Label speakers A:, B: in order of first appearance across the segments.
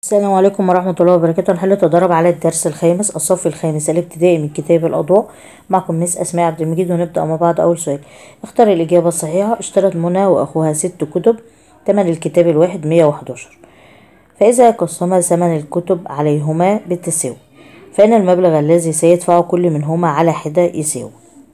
A: السلام عليكم ورحمة الله وبركاته هنحل تدرب على الدرس الخامس الصف الخامس الابتدائي من كتاب الأضواء معكم مس أسماء عبد المجيد ونبدأ مع بعض أول سؤال اختار الإجابة الصحيحة اشترت منى وأخوها ست كتب تمن الكتاب الواحد مية وحداشر فإذا قسم ثمن الكتب عليهما بالتساوي فإن المبلغ الذي سيدفعه كل منهما على حدة يساوي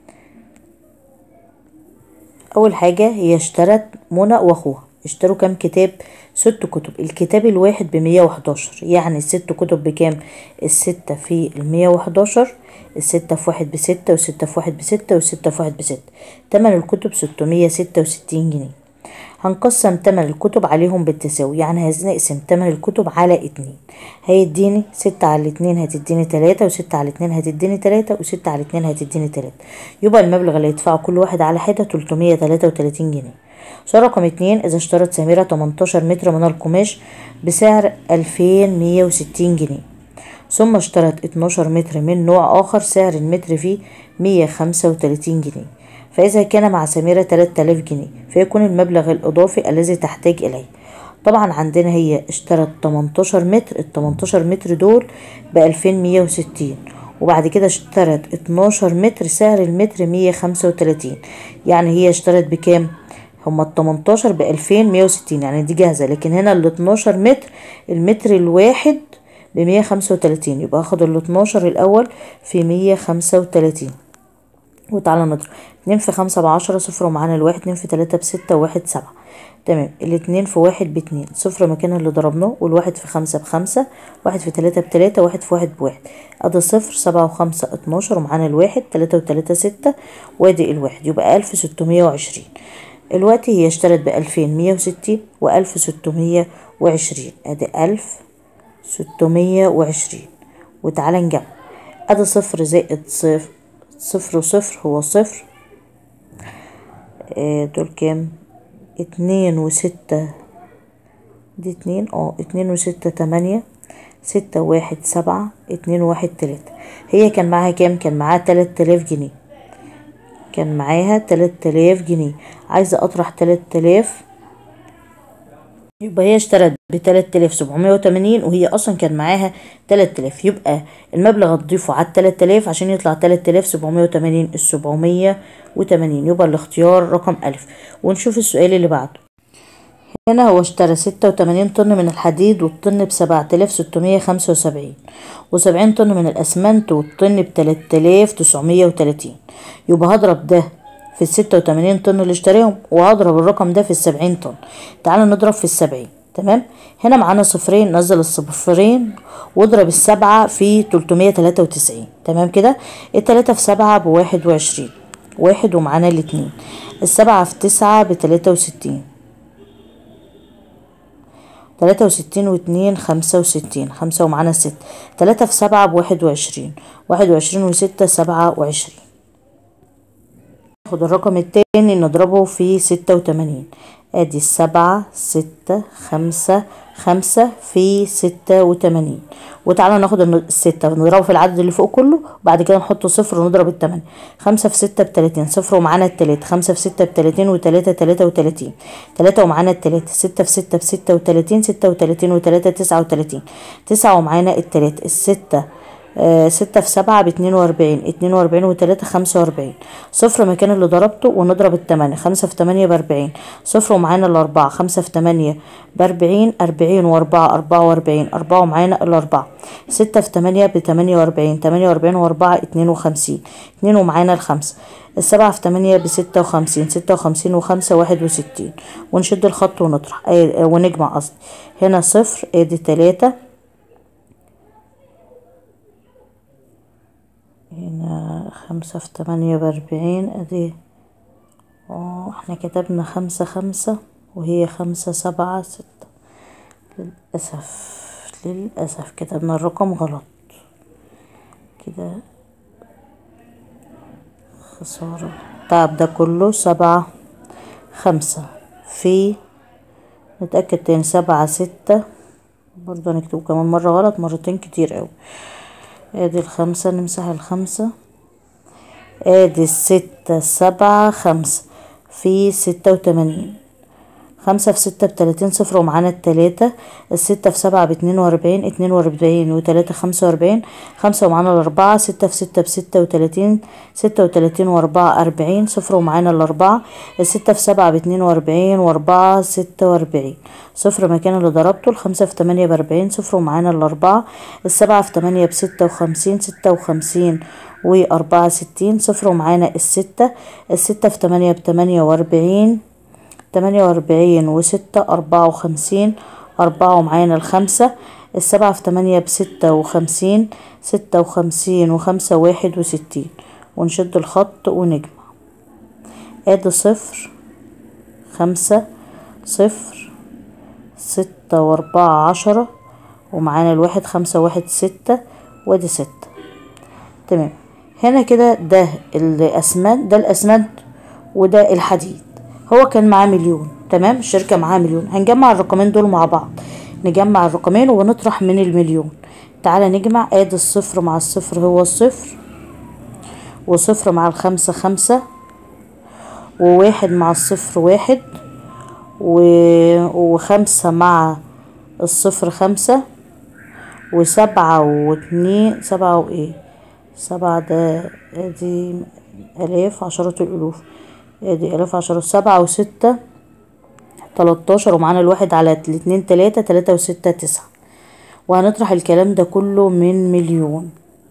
A: أول حاجة هي اشترت منى وأخوها اشتروا كام كتاب ست كتب الكتاب الواحد بمية وحداشر يعني الست كتب بكام الستة في المية وحداشر الستة في واحد بستة والستة في واحد بستة والستة في واحد بستة تمن الكتب ستمية ستة وستين جنيه هنقسم تمن الكتب عليهم بالتساوي يعني هنقسم تمن الكتب على اتنين هيديني ستة على الاتنين هتديني تلاتة وستة على الاتنين هتديني تلاتة وستة على الاتنين هتديني تلاتة يبقى المبلغ اللي يدفعه كل واحد على حدة تلتمية تلاتة وتلاتين جنيه سؤال رقم اتنين إذا اشترت سميرة 18 متر من القماش بسعر 2160 جنيه ثم اشترت 12 متر من نوع آخر سعر المتر فيه 135 جنيه فإذا كان مع سميرة 3000 جنيه فيكون المبلغ الإضافي الذي تحتاج إليه طبعا عندنا هي اشترت 18 متر ال 18 متر دول ب 2160 وبعد كده اشترت 12 متر سعر المتر 135 يعني هي اشترت بكام هما ال 18 ب 2160 يعني دي جاهزة لكن هنا ال 12 متر المتر الواحد ب 135 يبقى هاخد ال 12 الأول في 135 وتعالى نضرب اتنين في خمسة بعشرة صفر ومعانا الواحد اتنين في تلاتة بستة وواحد سبعة تمام الاتنين في واحد باتنين صفر مكان اللي ضربناه والواحد في خمسة بخمسة واحد في تلاتة بتلاتة واحد في واحد بواحد ادي صفر سبعة وخمسة اتناشر ومعانا الواحد تلاتة وتلاتة ستة وادي الواحد يبقى ألف ستمية وعشرين الوقت هي اشترت بألفين مية وستين وألف ستمية وعشرين ادي ألف ستمية وعشرين وتعالى نجمع ادي صفر زائد صفر صفر وصفر هو صفر اه دول كام اتنين وستة دي اتنين اه اتنين وستة تمانية ستة واحد سبعة اتنين واحد تلاتة هي كان معاها كام كان معاها تلات آلاف جنيه كان معاها تلات آلاف جنيه عايزة أطرح تلات آلاف يبقى هي اشترت بتلات آلاف سبعمية وتمانين وهي أصلا كان معاها تلات آلاف يبقى المبلغ هتضيفه على التلات آلاف عشان يطلع تلات آلاف سبعمية وتمانين السبعمية وتمانين يبقى الاختيار رقم ألف ونشوف السؤال اللي بعده هنا هو اشترى ستة وتمانين طن من الحديد والطن بسبعة آلاف ستمية خمسة وسبعين وسبعين طن من الأسمنت والطن بتلات آلاف تسعمية وتلاتين يبقى هضرب ده في الستة وتمانين طن اللي اشتريهم وهضرب الرقم ده في السبعين طن تعالى نضرب في السبعين تمام هنا معانا صفرين نزل الصفرين واضرب السبعة في تلتمية تلاتة وتسعين تمام كده التلاتة في سبعة بواحد وعشرين واحد ومعانا الاتنين السبعة في تسعة بتلاتة وستين تلاتة وستين واتنين خمسة وستين خمسة ومعانا ست تلاتة في سبعة بواحد وعشرين واحد وعشرين وستة سبعة وعشرين ناخد الرقم التاني نضربه في ستة وتمانين ادي السبعة ستة خمسة خمسة في ستة وتمانين وتعالى ناخد الستة نضربه في العدد اللي فوق كله وبعد كده نحط صفر ونضرب التمانية خمسة في ستة بتلاتين صفر ومعانا التلاتة خمسة في ستة بتلاتين وتلاتة تلاتة وتلاتين تلاتة ومعانا التلاتة ستة في ستة بستة وتلاتين ستة وتلاتين وتلاتة تسعة وتلاتين تسعة ومعانا التلاتة الستة آه ستة في سبعة باتنين وأربعين اتنين وأربعين وتلاتة خمسة وأربعين صفر مكان اللي ضربته ونضرب التمانية خمسة في تمانية بأربعين صفر ومعانا الأربعة خمسة في تمانية بأربعين أربعين وأربعة أربعة وأربعين أربعة ومعانا الأربعة ستة في تمانية بتمانية وأربعين تمانية وأربعين وأربعة اتنين وخمسين اتنين ومعانا الخمسة السبعة في تمانية بستة وخمسين ستة وخمسين وخمسة واحد وستين ونشد الخط ونطرح آه ونجمع قصدي هنا صفر ادي تلاتة هنا خمسة في تمانية بأربعين ادي اه احنا كتبنا خمسة خمسة وهي خمسة سبعة ستة للأسف للأسف كتبنا الرقم غلط كده خسارة التعب ده كله سبعة خمسة في نتأكد تاني سبعة ستة برضه هنكتبه كمان مرة غلط مرتين كتير اوي ادي الخمسة نمسح الخمسة ادي الستة سبعة خمسة في ستة وتمانين خمسة في ستة بتلاتين صفر ومعانا التلاتة الستة في سبعة باتنين وأربعين اتنين وأربعين وتلاتة خمسة وأربعين خمسة ومعانا الأربعة ستة في ستة بستة وتلاتين ستة وتلاتين وأربعة أربعين صفر ومعانا الأربعة الستة في سبعة باتنين وأربعين وأربعة ستة وأربعين صفر مكان اللي ضربته الخمسة في تمانية بأربعين صفر ومعانا الأربعة السبعة في تمانية بستة وخمسين ستة وخمسين وأربعة ستين صفر ومعانا الستة الستة في تمانية بتمانية وأربعين تمانية وأربعين وستة أربعة وخمسين أربعة ومعانا الخمسة السبعة في تمانية بستة وخمسين ستة وخمسين وخمسة واحد وستين ونشد الخط ونجمع ادي صفر خمسة صفر ستة وأربعة عشرة ومعانا الواحد خمسة واحد ستة وادي ستة تمام هنا كده ده الأسمنت ده الأسمنت وده الحديد هو كان معاه مليون تمام الشركة معاها مليون هنجمع الرقمين دول مع بعض نجمع الرقمين ونطرح من المليون تعالى نجمع ادي الصفر مع الصفر هو الصفر وصفر مع الخمسة خمسة وواحد مع الصفر واحد و... وخمسة مع الصفر خمسة وسبعة واتنين سبعة وايه سبعة ده ادي الاف عشرة الالوف ادي الاف عشرة سبعة وستة تلاتاشر ومعانا الواحد على الاتنين تلاتة تلاتة وستة تسعة وهنطرح الكلام ده كله من مليون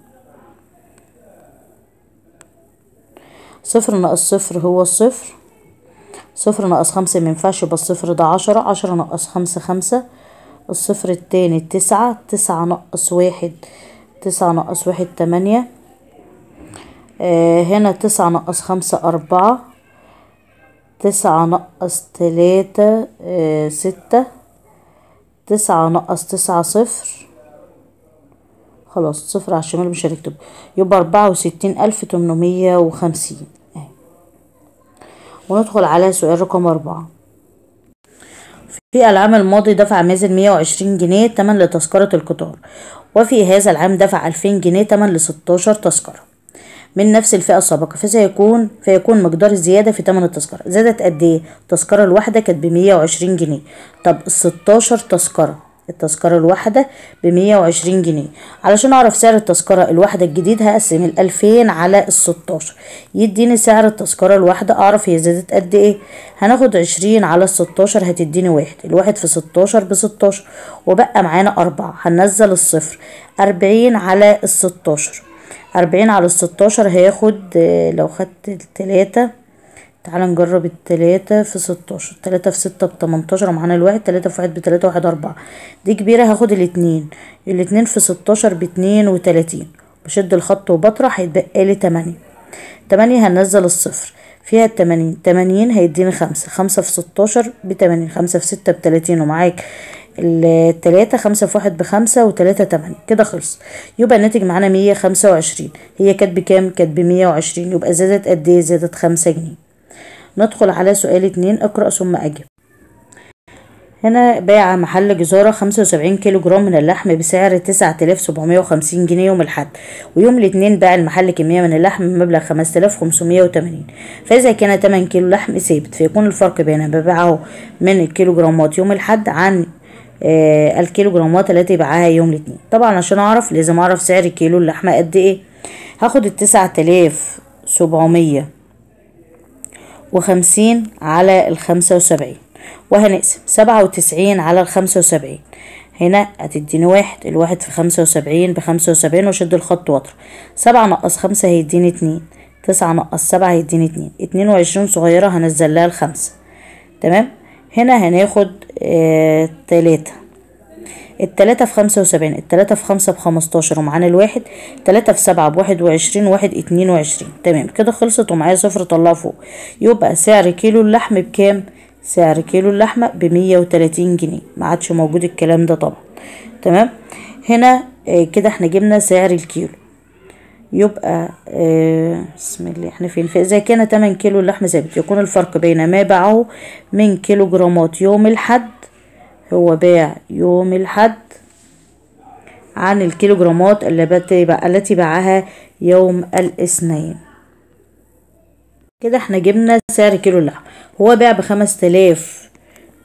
A: صفر ناقص صفر هو الصفر صفر ناقص خمسة مينفعش يبقى الصفر ده عشرة عشرة ناقص خمسة خمسة الصفر التاني تسعة تسعة ناقص واحد تسعة ناقص واحد تمانية آه هنا تسعة ناقص خمسة أربعة تسعة ناقص تلاتة آه ستة تسعة ناقص تسعة صفر خلاص صفر على الشمال مش هنكتب يبقى أربعة وستين ألف تمنمية وخمسين وندخل على سؤال رقم أربعة في العام الماضي دفع مازن مية وعشرين جنيه تمن لتذكرة القطار وفي هذا العام دفع ألفين جنيه تمن لستاشر تذكرة من نفس الفئة السابقة فسيكون فيكون مقدار الزيادة في تمن التذكرة زادت قد ايه التذكرة الواحدة كانت بمية وعشرين جنيه طب الستاشر تذكرة التذكرة الواحدة بمية وعشرين جنيه علشان أعرف سعر التذكرة الواحدة الجديد هقسم الألفين على الستاشر يديني سعر التذكرة الواحدة أعرف هي زادت قد إيه هناخد عشرين على الستاشر هتديني واحد الواحد في ستاشر بستاشر وبقى معانا أربعة هننزل الصفر أربعين على الستاشر أربعين على الستاشر هياخد لو خدت التلاتة تعالى نجرب التلاتة في ستاشر تلاتة في ستة بتمنتاشر ومعانا الواحد تلاتة في واحد بتلاتة واحد أربعة دي كبيرة هاخد الاتنين الاتنين في ستاشر باتنين وتلاتين بشد الخط وبطرح هيتبقى لي تمانية تمانية هننزل الصفر فيها التمانين تمانين هيديني خمسة خمسة في ستاشر بتمانين خمسة في ستة بتلاتين ومعاك التلاتة خمسة في واحد بخمسة وتلاتة تمانية كده خلص يبقى الناتج معانا مية خمسة وعشرين هي كانت بكام كانت بمية وعشرين يبقى زادت قد ايه زادت خمسة جنيه ندخل على سؤال اتنين اقرأ ثم أجب هنا باع محل جزارة خمسة وسبعين كيلو جرام من اللحم بسعر تسعة آلاف سبعمية وخمسين جنيه يوم الحد ويوم الاثنين باع المحل كمية من اللحم بمبلغ خمسة آلاف خمسمية وتمانين فإذا كان تمن كيلو لحم ثابت فيكون الفرق بين ما باعه من الكيلو جرامات يوم الحد عن آه الكيلو جرامات التي باعها يوم الاثنين طبعا عشان أعرف لازم أعرف سعر كيلو اللحمة قد إيه هاخد التسعة آلاف سبعمية وخمسين على الخمسة وسبعين وهنقسم سبعة وتسعين على الخمسة وسبعين هنا هتديني واحد الواحد في خمسة وسبعين بخمسة وسبعين وشد الخط واطرح سبعة نقص خمسة هيديني اتنين تسعة نقص سبعة هيديني اتنين اتنين وعشرين صغيرة هنزل لها الخمسة تمام هنا هناخد اه تلاتة التلاتة في خمسة وسبعين التلاتة في خمسة بخمستاشر ومعانا الواحد تلاتة في سبعة بواحد وعشرين واحد اتنين وعشرين تمام كده خلصت ومعايا صفر طلعه فوق يبقى سعر كيلو اللحم بكام سعر كيلو اللحمة بمية وتلاتين جنيه ما عادش موجود الكلام ده طبعا تمام هنا آه كده احنا جبنا سعر الكيلو يبقى آه بسم الله احنا فين فإذا كان تمن كيلو اللحم ثابت يكون الفرق بين ما باعه من كيلو جرامات يوم الحد هو باع يوم الحد عن الكيلوغرامات التي باعها يوم الاثنين كده احنا جبنا سعر كيلو اللحم هو باع بخمس تلاف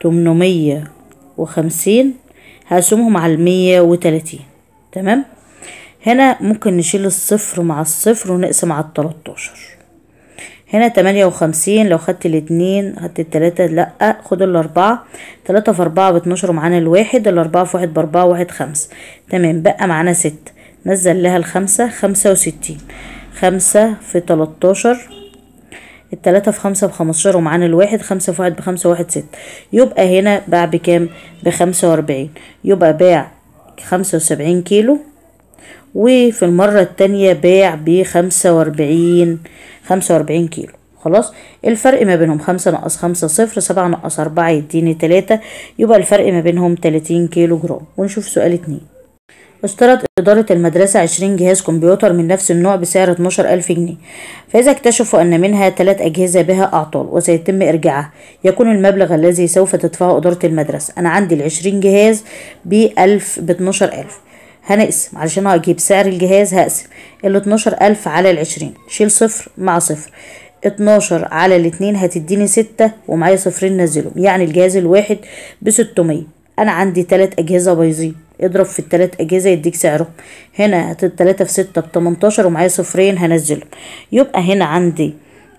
A: تمنمية وخمسين هقسمهم على المية وتلاتين تمام هنا ممكن نشيل الصفر مع الصفر ونقسم على التلاتاشر هنا تمانية وخمسين لو خدت الاتنين خدت التلاتة لأ خد الأربعة تلاتة في أربعة باتناشر ومعانا الواحد الأربعة في واحد بأربعة واحد خمسة تمام بقى معانا ستة نزل لها الخمسة خمسة وستين خمسة في تلاتاشر التلاتة في خمسة بخمستاشر ومعانا الواحد خمسة في واحد بخمسة واحد ستة يبقى هنا باع بكام بخمسة وأربعين يبقى باع خمسة وسبعين كيلو وفي المرة التانية باع بخمسة وأربعين خمسة وأربعين كيلو خلاص الفرق ما بينهم خمسة ناقص خمسة صفر سبعة ناقص أربعة يديني تلاتة يبقى الفرق ما بينهم تلاتين كيلو جرام ونشوف سؤال اتنين اشترت إدارة المدرسة عشرين جهاز كمبيوتر من نفس النوع بسعر اتناشر ألف جنيه فإذا اكتشفوا أن منها ثلاث أجهزة بها أعطال وسيتم إرجاعها يكون المبلغ الذي سوف تدفعه إدارة المدرسة أنا عندي العشرين جهاز بألف باتناشر ألف هنقسم علشان هجيب سعر الجهاز هقسم ال 12000 على العشرين شيل صفر مع صفر 12 على الاتنين هتديني ستة ومعايا صفرين نزلهم يعني الجهاز الواحد بستمية أنا عندي تلات أجهزة بايظين اضرب في التلات أجهزة يديك سعرهم هنا التلاتة في ستة بتمنتاشر ومعايا صفرين هنزلهم يبقى هنا عندي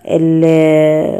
A: ال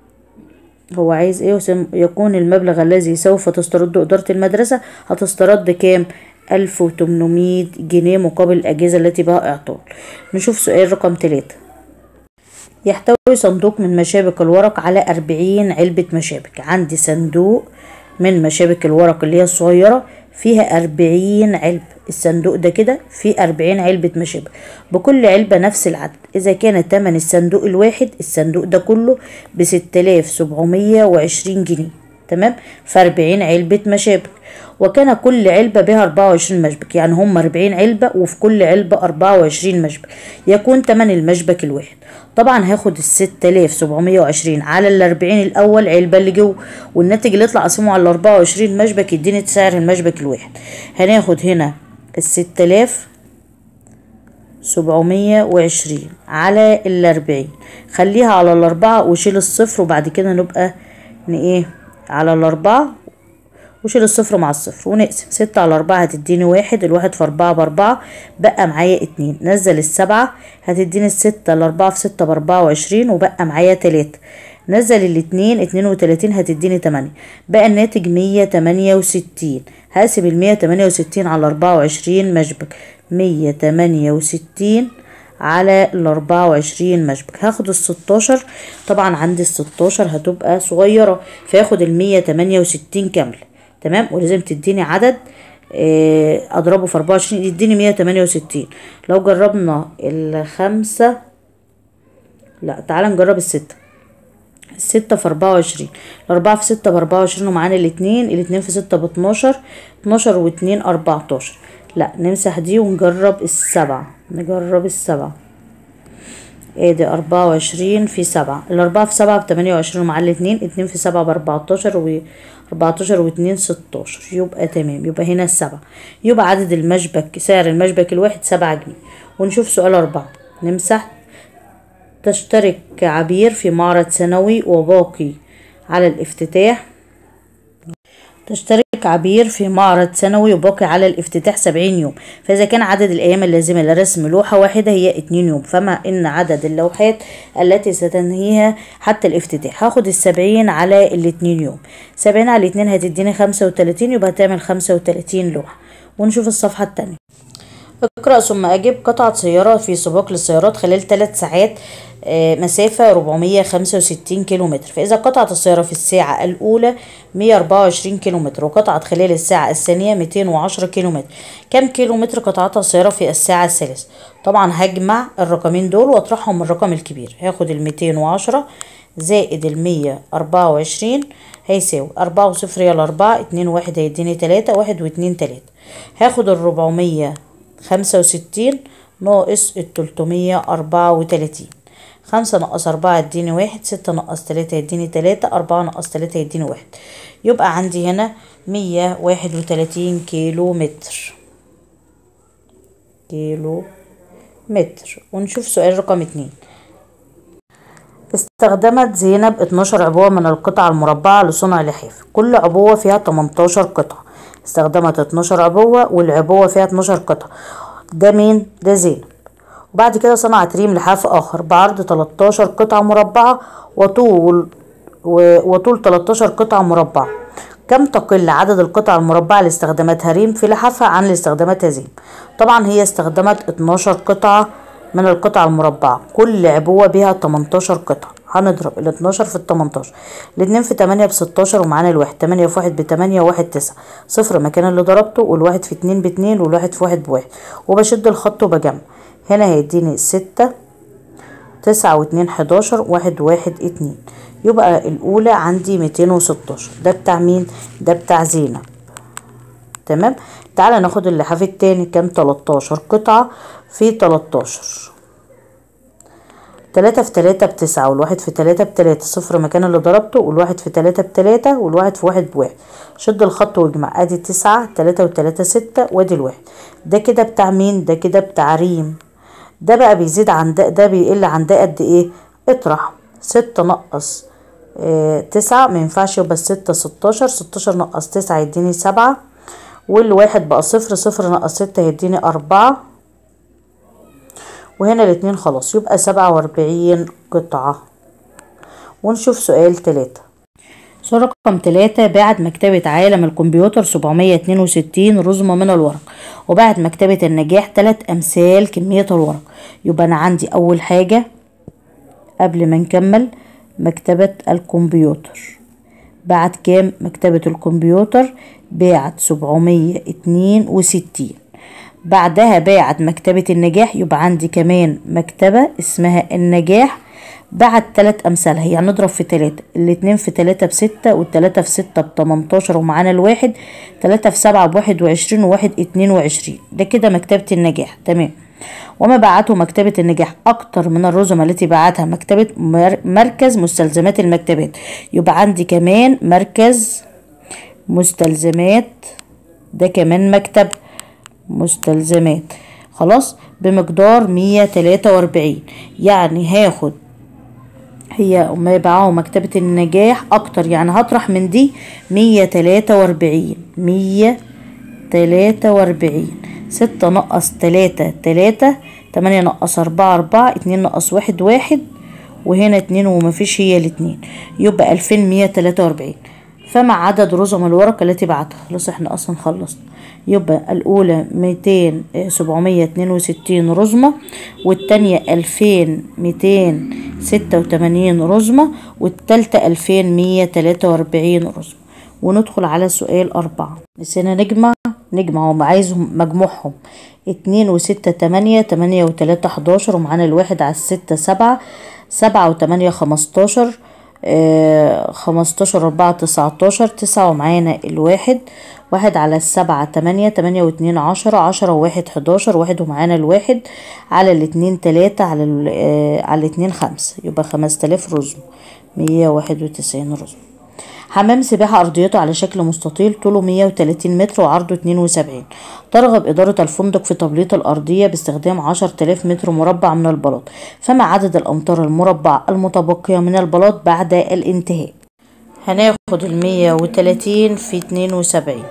A: هو عايز ايه يكون المبلغ الذي سوف تسترده إدارة المدرسة هتسترد كام ألف وتمنمية جنيه مقابل الأجهزة التي بها إعطال نشوف سؤال رقم تلاتة يحتوي صندوق من مشابك الورق على أربعين علبة مشابك عندي صندوق من مشابك الورق اللي هي الصغيرة فيها أربعين علبة الصندوق ده كده فيه أربعين علبة مشابك بكل علبة نفس العدد إذا كان تمن الصندوق الواحد الصندوق ده كله بستة سبعمية وعشرين جنيه تمام فأربعين علبة مشابك وكان كل علبة بها أربعة وعشرين مشبك يعني هم أربعين علبة وفي كل علبة أربعة وعشرين مشبك يكون تمن المشبك الواحد طبعا هاخد الستة آلاف سبعمية وعشرين على الأربعين الأول علبة اللي جوه والناتج اللي يطلع أقسمه على الأربعة وعشرين مشبك يديني سعر المشبك الواحد هناخد هنا الستة آلاف سبعمية وعشرين على الأربعين خليها على الأربعة وشيل الصفر وبعد كده نبقى ايه على الأربعة وشيل الصفر مع الصفر ونقسم ستة على أربعة هتديني واحد الواحد في أربعة بأربعة بقى معايا اتنين نزل السبعة هتديني الستة الأربعة في ستة بأربعة وعشرين وبقى معايا تلاتة نزل الاتنين اتنين وتلاتين هتديني تمانية بقى الناتج مية تمانية وستين هقسم المية تمانية وستين على أربعة وعشرين مشبك مية تمانية وستين على الأربعة وعشرين مشبك هاخد الستاشر طبعا عندي الستاشر هتبقى صغيرة فاخد المية تمانية وستين كاملة تمام ولازم تديني عدد اضربه في اربعة وعشرين يديني مية تمانية وستين لو جربنا الخمسة لا تعالى نجرب الستة الستة في أربعة وعشرين الأربعة في ستة بأربعة وعشرين ومعانا الاتنين الاتنين في ستة باتناشر اتناشر واتنين أربعتاشر لا نمسح دي ونجرب السبعة نجرب السبعة ادي أربعة وعشرين في سبعة الأربعة في سبعة بتمانية وعشرين ومع الاتنين اتنين في سبعة بأربعتاشر و أربعتاشر واتنين ستاشر يبقى تمام يبقى هنا السبعة يبقى عدد المشبك سعر المشبك الواحد سبعة جنيه ونشوف سؤال أربعة نمسح تشترك عبير في معرض سنوي وباقي على الافتتاح تشترك عبير في معرض سنوي وباقي على الافتتاح سبعين يوم فإذا كان عدد الأيام اللازمة لرسم لوحة واحدة هي اتنين يوم فما إن عدد اللوحات التي ستنهيها حتى الافتتاح هاخد السبعين على الاتنين يوم سبعين على الاتنين هتديني خمسة وتلاتين يبقى هتعمل خمسة وتلاتين لوحة ونشوف الصفحة التانية اقرأ ثم أجب قطعت سيارة في سباق للسيارات خلال ثلاث ساعات مسافة 465 كيلومتر فإذا قطعت السيارة في الساعة الأولى 124 كيلومتر وقطعت خلال الساعة الثانية 210 كيلومتر كم كيلومتر قطعتها السيارة في الساعة الثالثة طبعا هجمع الرقمين دول واطرحهم من الرقم الكبير هاخد ال 210 زائد ال 124 هيساوي أربعة وصفر يلا أربعة اتنين واحد هيديني تلاتة واحد واتنين تلاتة هاخد الربعمية خمسة وستين ناقص التلتمية أربعة وتلاتين خمسة ناقص أربعة يديني واحد ستة ناقص تلاتة يديني تلاتة أربعة ناقص تلاتة يديني واحد يبقى عندي هنا مية واحد وتلاتين كيلو متر كيلو متر ونشوف سؤال رقم اتنين استخدمت زينب 12 عبوة من القطع المربعة لصنع لحاف كل عبوة فيها 18 قطعة استخدمت 12 عبوة والعبوة فيها 12 قطعة ده مين؟ ده زينب وبعد كده صنعت ريم لحاف آخر بعرض 13 قطعة مربعة وطول وطول 13 قطعة مربعة كم تقل عدد القطع المربعة اللي استخدمتها ريم في لحافها عن اللي استخدمتها زينب طبعا هي استخدمت 12 قطعة من القطع المربعة كل عبوة بها 18 قطعة هنضرب ال 12 في ال 18 الاتنين في 8 ب 16 ومعانا الواحد 8 في 1 ب 8 وواحد 9 صفر مكان اللي ضربته والواحد في 2 ب 2 والواحد في 1 بواحد وبشد الخط وبجمع هنا هيديني 6 9 واتنين 11 واحد واحد اتنين يبقى الأولى عندي 216 ده بتاع مين؟ ده بتاع زينب تمام تعالى ناخد اللحاف التاني كام 13 قطعة في 13 تلاتة في تلاتة بتسعة والواحد في تلاتة بتلاتة صفر مكان اللي ضربته والواحد في تلاتة بتلاتة والواحد في واحد بواحد شد الخط واجمع ادي تسعة تلاتة وتلاتة ستة وادي الواحد ده كده بتاع مين ده كده بتاع ريم ده بقى بيزيد عن ده ده بيقل عن ده قد ايه اطرح ستة نقص اه تسعة مينفعش يبقى الستة ستاشر ستاشر نقص تسعة يديني سبعة والواحد بقى صفر صفر نقص ستة يديني أربعة وهنا الاتنين خلاص يبقى سبعة وأربعين قطعة ونشوف سؤال تلاتة سؤال رقم تلاتة باعت مكتبة عالم الكمبيوتر سبعمية اتنين وستين رزمة من الورق وباعت مكتبة النجاح تلات أمثال كمية الورق يبقى أنا عندي أول حاجة قبل ما نكمل مكتبة الكمبيوتر باعت كام مكتبة الكمبيوتر باعت سبعمية اتنين وستين بعدها باعت مكتبة النجاح يبقى عندي كمان مكتبة اسمها النجاح بعت تلات أمثالها يعني نضرب في تلاتة الاتنين في تلاتة بستة والتلاتة في ستة بتمنتاشر ومعانا الواحد تلاتة في سبعة بواحد وعشرين وواحد اتنين وعشرين ده كده مكتبة النجاح تمام وما بعته مكتبة النجاح أكتر من الرزمة التي بعتها مكتبة مركز مستلزمات المكتبات يبقى عندي كمان مركز مستلزمات ده كمان مكتب مستلزمات خلاص بمقدار مية تلاتة وأربعين يعني هاخد هي ما يبيعوه مكتبة النجاح أكتر يعني هطرح من دي مية تلاتة وأربعين مية تلاتة وأربعين ستة نقص تلاتة تلاتة تمانية نقص أربعة أربعة اتنين نقص واحد واحد وهنا اتنين ومفيش هي الاتنين يبقى ألفين مية تلاتة وأربعين فمع عدد رزم الورقة التي بعتها خلاص احنا أصلا خلصنا يبقى الأولى ميتين سبعمية اتنين وستين رزمة والتانية ألفين ميتين ستة وتمانين رزمة والتالتة ألفين مية تلاتة وأربعين رزمة وندخل على سؤال أربعة نسينا نجمع نجمع هم عايزهم مجموعهم اتنين وستة تمانية تمانية وتلاتة حداشر ومعانا الواحد على الستة سبعة سبعة وتمانية خمستاشر آه خمستاشر أربعة تسعتاشر تسعة ومعانا الواحد واحد على السبعة تمانية تمانية واتنين عشرة عشرة وواحد حداشر واحد ومعانا الواحد على الاتنين تلاتة على آه على الاتنين خمسة يبقى خمس تلاف رزم مية واحد وتسعين رزم حمام سباحة أرضيته على شكل مستطيل طوله 130 متر وعرضه 72 ترغب إدارة الفندق في تبليط الأرضية باستخدام 10000 متر مربع من البلاط فما عدد الأمتار المربعة المتبقية من البلاط بعد الانتهاء هناخد المية وتلاتين في اتنين وسبعين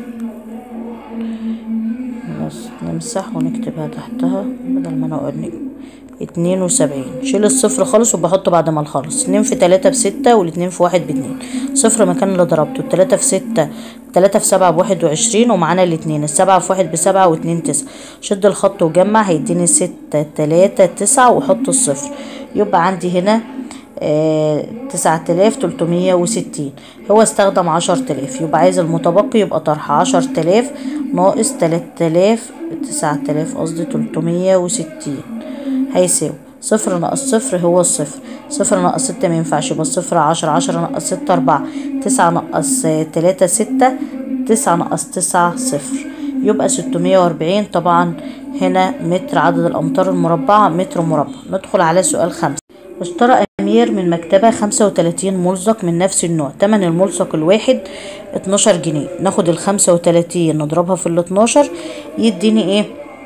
A: بس نمسح ونكتبها تحتها بدل ما نقعد نكتب اتنين وسبعين شيل الصفر خالص وبحطه بعد ما نخلص اتنين في تلاتة بستة والاتنين في واحد باتنين صفر مكان اللي ضربته التلاتة في ستة تلاتة في سبعة بواحد وعشرين ومعانا الاتنين السبعة في واحد بسبعة واتنين تسعة شد الخط وجمع هيديني ستة تلاتة تسعة وحط الصفر يبقى عندي هنا تسعة آلاف تلتمية وستين هو استخدم عشر تلاف يبقى عايز المتبقي يبقى طرح عشر تلاف ناقص تلات تلاف تسعة تلاف قصدي تلتمية وستين هيساوي صفر ناقص صفر هو الصفر صفر ناقص ستة مينفعش يبقى الصفر عشرة عشرة ناقص ستة أربعة تسعة ناقص تلاتة ستة تسعة ناقص تسعة صفر يبقى ستمية وأربعين طبعا هنا متر عدد الأمتار المربعة متر مربع ندخل على سؤال خمسة اشترى أمير من مكتبة خمسة وتلاتين ملصق من نفس النوع تمن الملصق الواحد اتناشر جنيه ناخد الخمسة وتلاتين نضربها في الاتناشر يديني ايه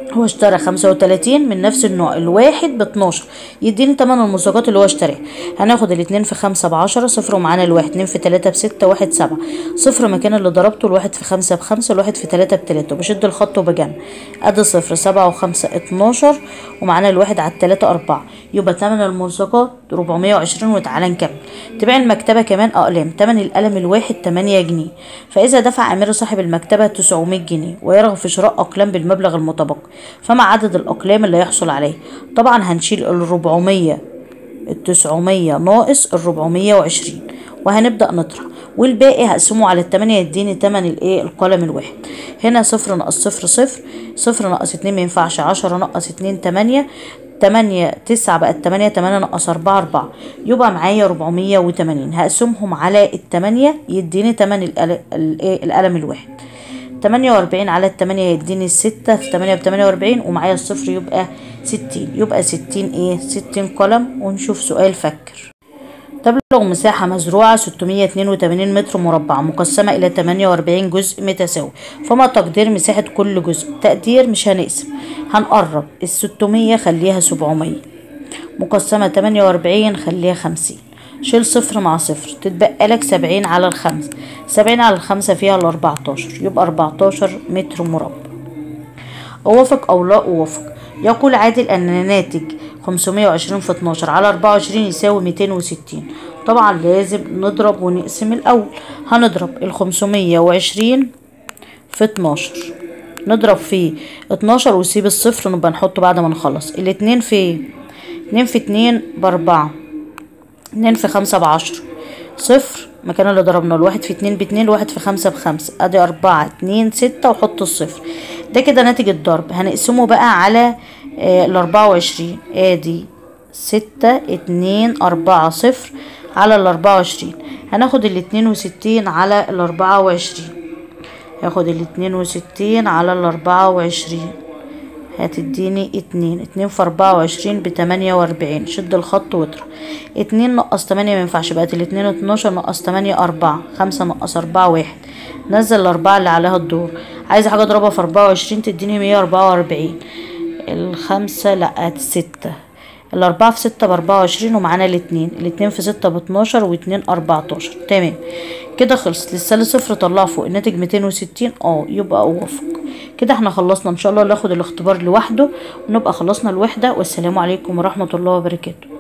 A: هو اشترى خمسة وتلاتين من نفس النوع الواحد باتناشر يديني تمن الملصقات اللي هو اشتراها هناخد الاتنين في خمسة بعشرة صفر ومعانا الواحد اتنين في تلاتة بستة واحد سبعة صفر مكان اللي ضربته الواحد في خمسة بخمسة الواحد في تلاتة بتلاتة وبشد الخط وبجمع ادي صفر سبعة وخمسة اتناشر ومعانا الواحد على التلاتة أربعة يبقى تمن الملصقات ربعمية وعشرين وتعالى نكمل تبيع المكتبة كمان أقلام تمن القلم الواحد تمانية جنيه فإذا دفع أمير صاحب المكتبة تسعمية جنيه ويرغب في شراء أقلام بالمبلغ المتبقي فما عدد الأقلام اللي هيحصل عليه طبعا هنشيل الربعمية التسعمية ناقص الربعمية وعشرين وهنبدأ نطرح والباقي هقسمه على التمانية يديني تمن الايه القلم الواحد هنا صفر ناقص صفر صفر صفر ناقص اتنين مينفعش عشرة ناقص اتنين تمانية تمانية تسعة بقت تمانية تمانية ناقص أربعة أربعة يبقى معايا ربعمية وتمانين هقسمهم على التمانية يديني تمن القل- الايه القلم الواحد تمانية وأربعين على التمانية يديني ستة في تمانية بتمانية وأربعين ومعايا الصفر يبقى ستين يبقى ستين ايه ستين قلم ونشوف سؤال فكر تبلغ مساحة مزروعة 682 متر مربع مقسمة إلى 48 جزء متساوي فما تقدير مساحة كل جزء تقدير مش هنقسم هنقرب ال 600 خليها 700 مقسمة 48 خليها 50 شيل صفر مع صفر تتبقى لك 70 على الخمسة 70 على الخمسة فيها ال 14 يبقى 14 متر مربع أوافق أو لا أوافق يقول عادل أن ناتج 520 في 12 على 24 يساوي 260 طبعا لازم نضرب ونقسم الأول هنضرب ال 520 في 12 نضرب فيه 12 ونسيب الصفر نبقى نحطه بعد ما نخلص الاتنين في اتنين في اتنين بأربعة اتنين في خمسة بعشرة صفر مكان اللي ضربنا الواحد في اتنين باتنين الواحد في خمسة بخمسة ادي اربعة اتنين ستة وحط الصفر ده كده ناتج الضرب هنقسمه بقى على آه الاربعة وعشرين ادي ستة اتنين اربعة صفر على الاربعة وعشرين هناخد الاتنين وستين على الاربعة وعشرين هاخد الاتنين وستين على الاربعة وعشرين هتديني اتنين اتنين في اربعة وعشرين بتمانية واربعين شد الخط واطرح اتنين نقص تمانية مينفعش بقت الاتنين اتناشر نقص تمانية اربعة خمسة نقص اربعة واحد نزل الاربعة اللي عليها الدور عايزة حاجة اضربها في اربعة وعشرين تديني مية اربعة واربعين الخمسة لأ ستة الأربعة في ستة بأربعة وعشرين ومعانا الاتنين الاتنين في ستة باتناشر واتنين أربعتاشر تمام كده خلصت لسه لي صفر طلع فوق الناتج ميتين وستين اه يبقى أوافق كده احنا خلصنا ان شاء الله ناخد الاختبار لوحده ونبقى خلصنا الوحدة والسلام عليكم ورحمة الله وبركاته